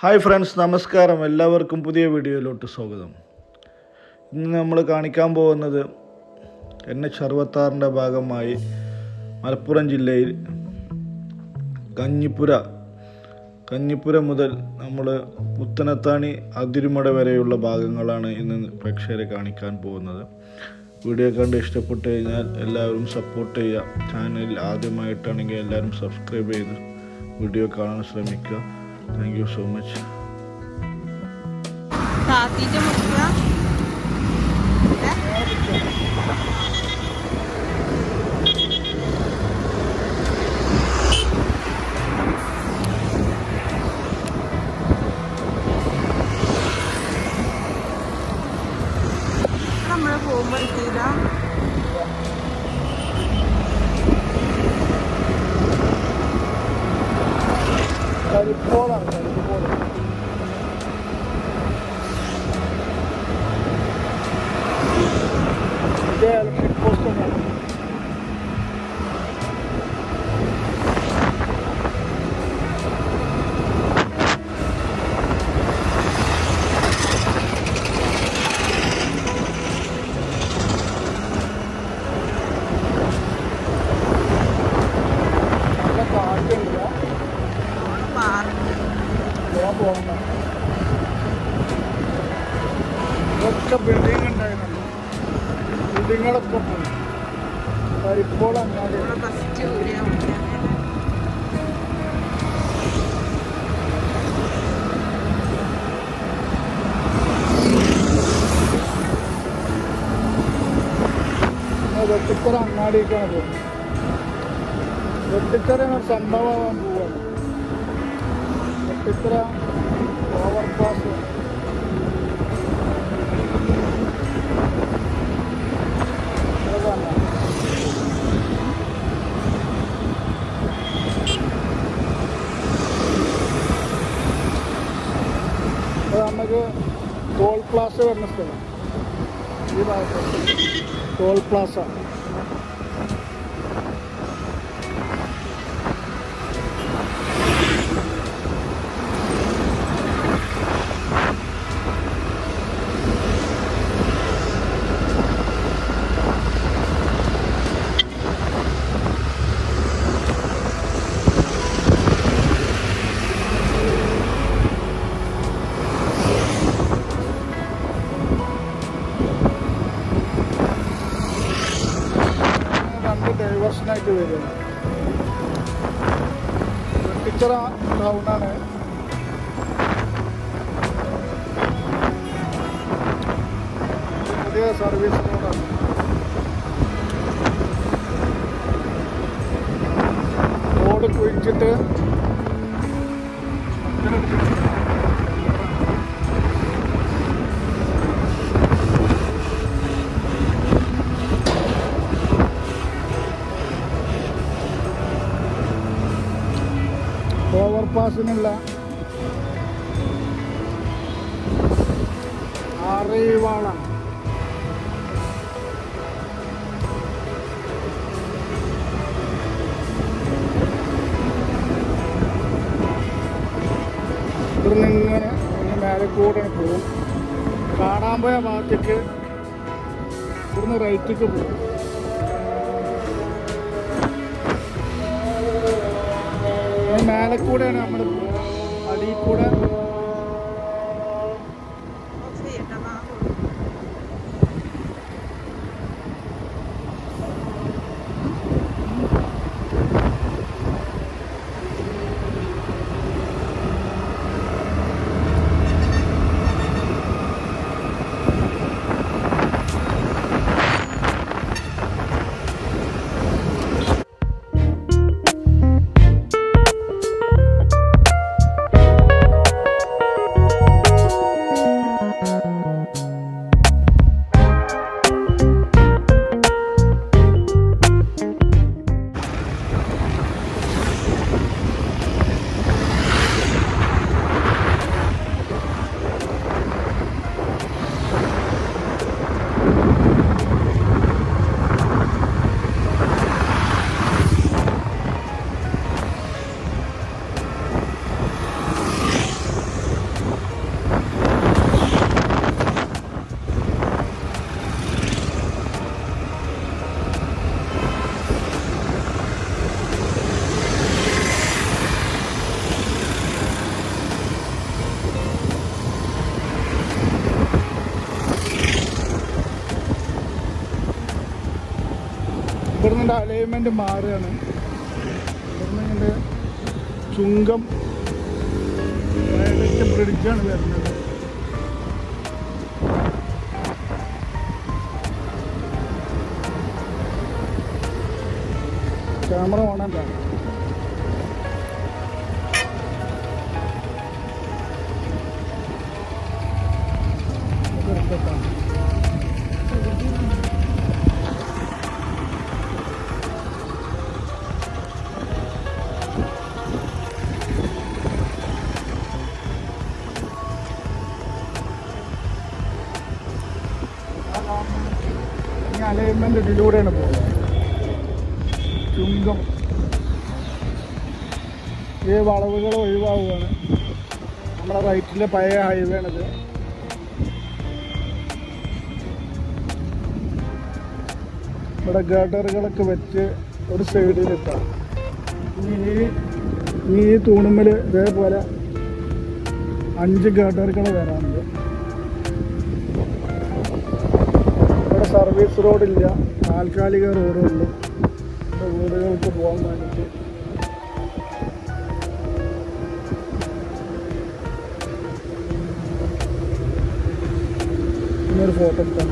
Hi friends നമസ്കാരം എല്ലാവർക്കും പുതിയ വീഡിയോയിലോട്ട് സ്വാഗതം ഇന്ന് നമ്മൾ കാണിക്കാൻ പോകുന്നത് എൻ എച്ച് അറുപത്താറിൻ്റെ ഭാഗമായി മലപ്പുറം ജില്ലയിൽ കഞ്ഞിപ്പുര കഞ്ഞിപ്പുര മുതൽ നമ്മൾ പുത്തനത്താണി അതിരുമട വരെയുള്ള ഭാഗങ്ങളാണ് ഇന്ന് പ്രേക്ഷകരെ കാണിക്കാൻ പോകുന്നത് വീഡിയോ കണ്ട് ഇഷ്ടപ്പെട്ട് കഴിഞ്ഞാൽ എല്ലാവരും സപ്പോർട്ട് ചെയ്യുക ചാനൽ ആദ്യമായിട്ടാണെങ്കിൽ എല്ലാവരും സബ്സ്ക്രൈബ് ചെയ്ത് വീഡിയോ കാണാൻ ശ്രമിക്കുക താങ്ക് യു സോ മച്ച് താത്തീന്റെ മുട്ട നമ്മള് പോകുമ്പോ എത്തിയില്ല കരിപ്പോളാണ് കരിപ്പോള് ഇത് ഇലക്ട്രിക് പോസ്റ്റ് തന്നെയാണ് നല്ല കാറ്റുണ്ട് പാർക്ക് ഞാൻ പോകണ്ട ഇതൊക്കെ ബിൽഡിംഗ് ഉണ്ടായിരുന്നു ബിൽഡിങ്ങുകളൊക്കെ പോയി കരിപ്പോൾ അങ്ങാടി നമ്മള് ഫസ്റ്റ് ഊരിയ മുട്ട വെട്ടിക്കര അങ്ങാടിക്കാണ് പോകുന്നത് വെട്ടിക്കര എന്നൊരു സംഭവമാകാൻ പോവാണ് വെട്ടിക്കര ഓവർ പാസ് അതാണ് അത് നമുക്ക് ടോൾ പ്ലാസ വരുന്ന സ്ഥലം ഈ ഭാഗത്ത് ടോൾ പ്ലാസ രണ്ട് ഡൈവേഴ്ഷനായിട്ട് വരും വെട്ടിച്ചിറ ടൗണാണ് പുതിയ സർവീസ് റോഡാണ് റോഡ് കുഴിച്ചിട്ട് ഓവർ പാസിനുള്ള അറിവാള ഇവിടുന്ന് ഇങ്ങനെ ഇനി മേലെ കൂടെ പോകും കാണാൻ പോയ ഭാഗത്തേക്ക് ഇവിടുന്ന് റൈറ്റിക്ക് പോകും ഈ മേലെ കൂടെയാണ് നമ്മൾ അടിയിൽ കൂടെ ചെയ്യട്ടെ വാ. ആ റോഡിൻ്റെ അലൈൻമെൻറ്റ് മാറുകയാണ് ഇവിടുന്ന് ഇങ്ങനെ ചുങ്കം വയലറ്റ് ബ്രിഡ്ജാണ് വരുന്നത് ക്യാമറ ഓണാൻ ഈ അലൈൻമെന്റ് ഇതിലൂടെയാണ് പോകുന്നത് ചുങ്കം ഈ വളവുകൾ ഒഴിവാവുകയാണ് നമ്മുടെ റൈറ്റിലെ പഴയ ഹൈവേ ആണിത് ഇവിടെ ഗട്ടറുകളൊക്കെ വെച്ച് ഒരു സൈഡിലിട്ടാണ് ഇനി ഈ ഇനി ഈ തൂണുമ്മൽ ഇതേപോലെ അഞ്ച് ഗട്ടറുകൾ വരാനുണ്ട് ഇവിടെ സർവീസ് റോഡില്ല താൽക്കാലിക റോഡുള്ളൂ ഇവിടെ വീടുകൾക്ക് പോകാൻ വേണ്ടിയിട്ട് ഇന്നൊരു ഫോട്ടോ എടുക്കാം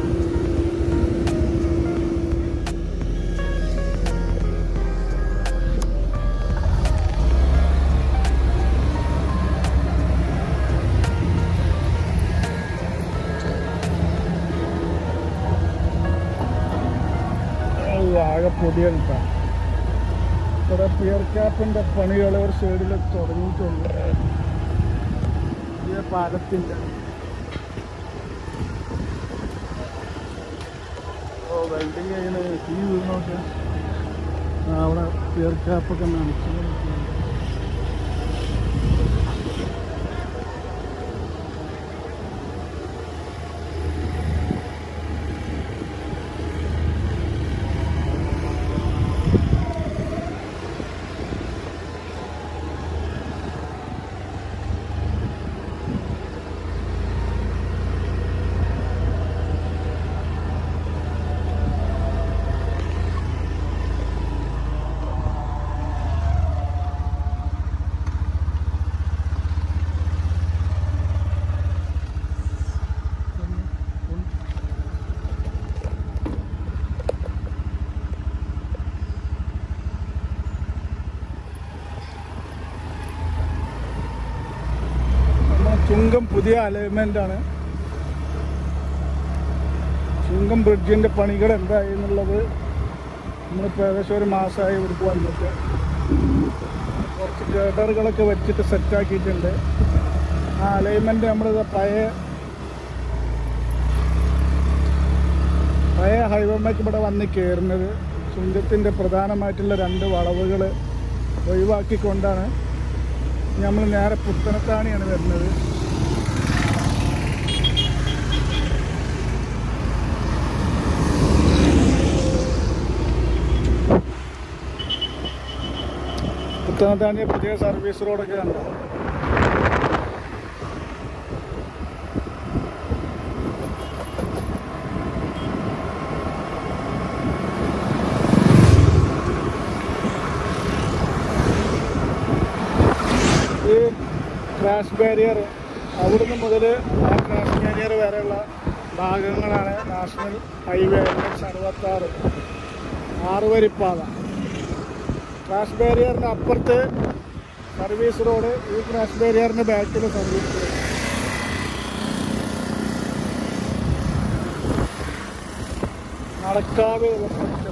അത് ആകെ പൊടിയാണ് ട്ടോ. ഇവിടെ പിയർ ക്യാപ്പിന്റെ പണികൾ ഒരു സൈഡിൽ തുടങ്ങിയിട്ടുണ്ട് ഈ പാലത്തിന്റെ ഓ വെൽഡിങ് ചെയ്യുന്ന തീ വീണോട്ട് ആ, അവിടെ പിയർ ക്യാപ്പൊക്കെ നനച്ചു നമ്മുടെ ചുങ്കം പുതിയ അലൈൻമെന്റ് ആണ് ചുങ്കം ബ്രിഡ്ജിന്റെ പണികൾ എന്തായി എന്നുള്ളത് നമ്മളിപ്പോൾ ഏകദേശം ഒരു മാസമായി ഇവിടേക്ക് വന്നിട്ട് കുറച്ച് ഗേഡറുകളൊക്കെ വെച്ചിട്ട് സെറ്റാക്കിയിട്ടുണ്ട് ആ അലൈൻമെന്റ് നമ്മളിത് പഴയ പഴയ ഹൈവേമേക്ക് ഇവിടെ വന്ന് കയറുന്നത് ചുങ്കത്തിൻ്റെ പ്രധാനമായിട്ടുള്ള രണ്ട് വളവുകൾ ഒഴിവാക്കിക്കൊണ്ടാണ് നമ്മൾ നേരെ പുത്തനത്താണിയാണ് വരുന്നത് പുത്തനത്താണി പുതിയ സർവീസ് റോഡൊക്കെ കണ്ടോ ഈ ക്രാഷ് ബാരിയർ അവിടുന്ന് മുതൽ ആ ക്രാഷ് ബാരിയർ വരെയുള്ള ഭാഗങ്ങളാണ് നാഷണൽ ഹൈവേ എൻ എച്ച് അറുപത്താറ് ആറുവരിപ്പാത ക്രാഷ് ബാരിയറിൻ്റെ അപ്പുറത്ത് സർവീസ് റോഡ് ഈ ക്രാഷ് ബാരിയറിൻ്റെ ബാക്കിൽ സർവീസ് റോഡ് നടക്കാവ് ജംഗ്ഷൻ.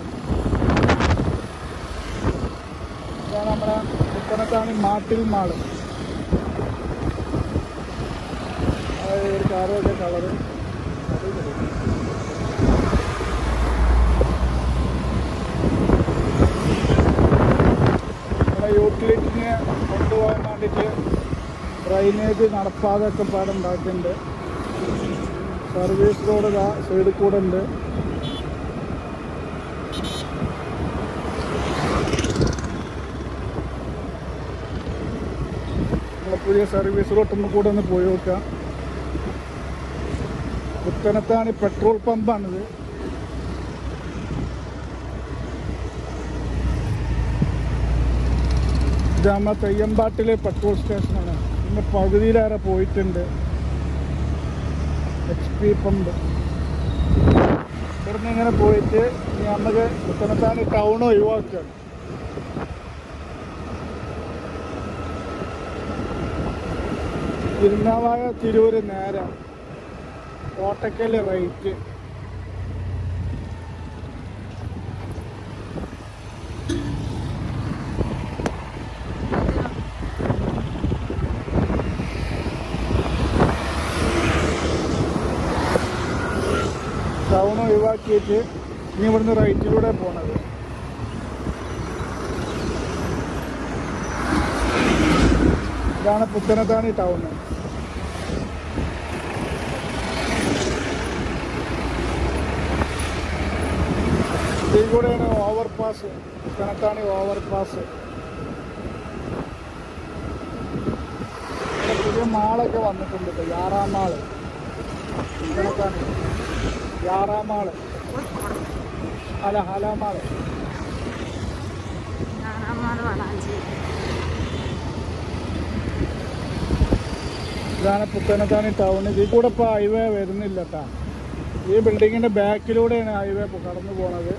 ഇതാണ് നമ്മുടെ പുത്തനത്താണ് മാട്ടിൽ മാള് ആ ഒരു കാറൊക്കെ കളറ് നമ്മുടെ യൂട്ടിലിറ്റിനെ കൊണ്ടുപോകാൻ വേണ്ടിയിട്ട് ഡ്രൈനേജ് നടപ്പാതൊക്കെ പാടെ ഉണ്ടാക്കിയിട്ടുണ്ട് സർവീസ് റോഡ് സൈഡിൽ കൂടെ ഉണ്ട് നമ്മളെ പുതിയ സർവീസ് റോട്ടുമ്പോൾ കൂടെ ഒന്ന് പോയി നോക്കാം പുത്തനത്താണ് പെട്രോൾ പമ്പാണിത് ഇത് നമ്മ തെയ്യമ്പാട്ടിലെ പെട്രോൾ സ്റ്റേഷനാണ് ഇന്ന് പകുതിയിലേറെ പോയിട്ടുണ്ട് എച്ച് പി പമ്പ് ഇവിടുന്ന് ഇങ്ങനെ പോയിട്ട് ഇനി നമുക്ക് പുത്തനത്താണി ടൗൺ ഒഴിവാക്കുകയാണ് തിരുനാവായ തിരൂര് നേരെ കോട്ടക്കല് റൈറ്റ് ടൗൺ ഒഴിവാക്കിയിട്ട് ഇനി ഇവിടുന്ന് റൈറ്റിലൂടെ പോണത് ഇതാണ് പുത്തനത്താണി ടൗൺ ഇതിൽ കൂടെയാണ് overpass Puthanathani overpass ഇവിടെ പുതിയ മാളൊക്കെ വന്നിട്ടുണ്ട് ഇപ്പൊ യാറാം മാള് പുത്തനത്താണി യാറാം മാള് അല്ല ഹലാമാള് ഞാനമ്മാണ് വളാഞ്ചേരി ഇതാണ് പുത്തനത്താണി ടൗൺ ഇതിൽ കൂടെ ഇപ്പോൾ ഹൈവേ വരുന്നില്ല കേട്ടാ ഈ ബിൽഡിങ്ങിന്റെ ബാക്കിലൂടെയാണ് ഹൈവേ ഇപ്പോൾ കടന്നു പോണത്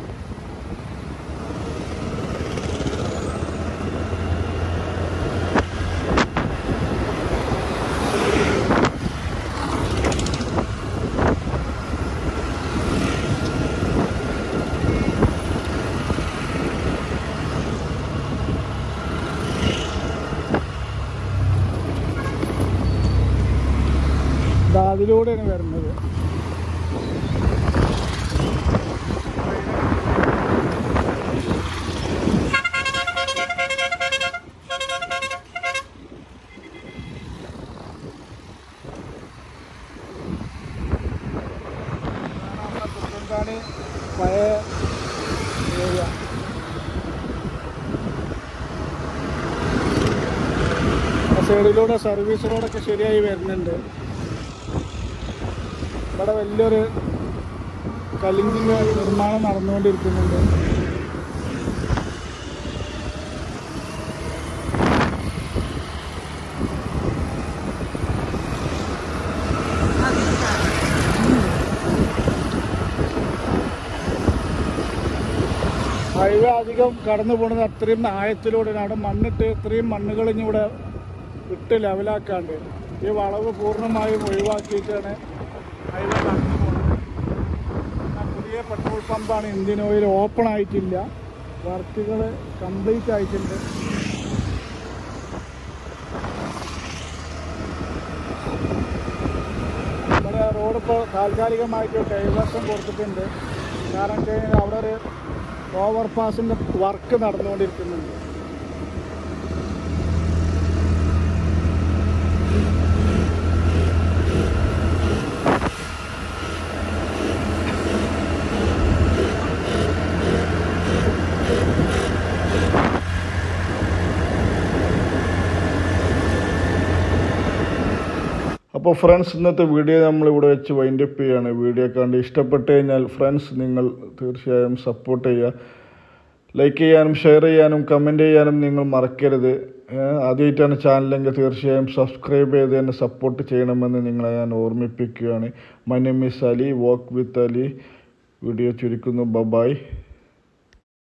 ദാ അതിലൂടെയാണ് വരുന്നത് ഇതാണ് നമ്മുടെ പുത്തൻതാണി പഴയ ഏരിയ ആ സൈഡിലൂടെ സർവീസ് റോഡൊക്കെ ശരിയായി വരുന്നുണ്ട് ഇവിടെ വലിയൊരു കലിങ്കിൻ്റെ നിർമ്മാണം നടന്നുകൊണ്ടിരിക്കുന്നുണ്ട് ഹൈവേ അധികം കടന്നു പോകുന്നത് അത്രയും ആഴത്തിലൂടെയാണ് അവിടെ മണ്ണിട്ട് ഇത്രയും മണ്ണുകൾ ഇനി ഇവിടെ ഇട്ട് ലെവലാക്കാണ്ട് ഈ വളവ് പൂർണ്ണമായും ഒഴിവാക്കിയിട്ടാണ് ഹൈവേ കടന്നു പോകുന്നത് ആ പുതിയ പെട്രോൾ പമ്പാണ് ഇന്ത്യൻ ഓയിൽ ഓപ്പൺ ആയിട്ടില്ല വർക്കുകൾ കംപ്ലീറ്റ് ആയിട്ടുണ്ട് ഇവിടെ റോഡ് ഇപ്പോൾ താൽക്കാലികമായിട്ട് ഡൈവേർഷൻ കൊടുത്തിട്ടുണ്ട് കാരണം വെച്ച് കഴിഞ്ഞാൽ അവിടെ ഒരു ഓവർ പാസിൻ്റെ വർക്ക് നടന്നുകൊണ്ടിരിക്കുന്നുണ്ട് അപ്പോൾ ഫ്രണ്ട്സ് ഇന്നത്തെ വീഡിയോ നമ്മൾ ഇവിടെ വെച്ച് വൈൻഡ് അപ്പ് ചെയ്യാണ് വീഡിയോ കണ്ട് ഇഷ്ടപ്പെട്ട് കഴിഞ്ഞാൽ ഫ്രണ്ട്സ് നിങ്ങൾ തീർച്ചയായും സപ്പോർട്ട് ചെയ്യുക ലൈക്ക് ചെയ്യാനും ഷെയർ ചെയ്യാനും കമൻറ്റ് ചെയ്യാനും നിങ്ങൾ മറക്കരുത് ഏഹ് ആദ്യമായിട്ടാണ് ചാനലെങ്കിൽ തീർച്ചയായും സബ്സ്ക്രൈബ് ചെയ്ത് തന്നെ സപ്പോർട്ട് ചെയ്യണമെന്ന് നിങ്ങളെ ഞാൻ ഓർമ്മിപ്പിക്കുകയാണ് my name is Ali work with Ali video ചുരുക്കുന്നു ബബായ്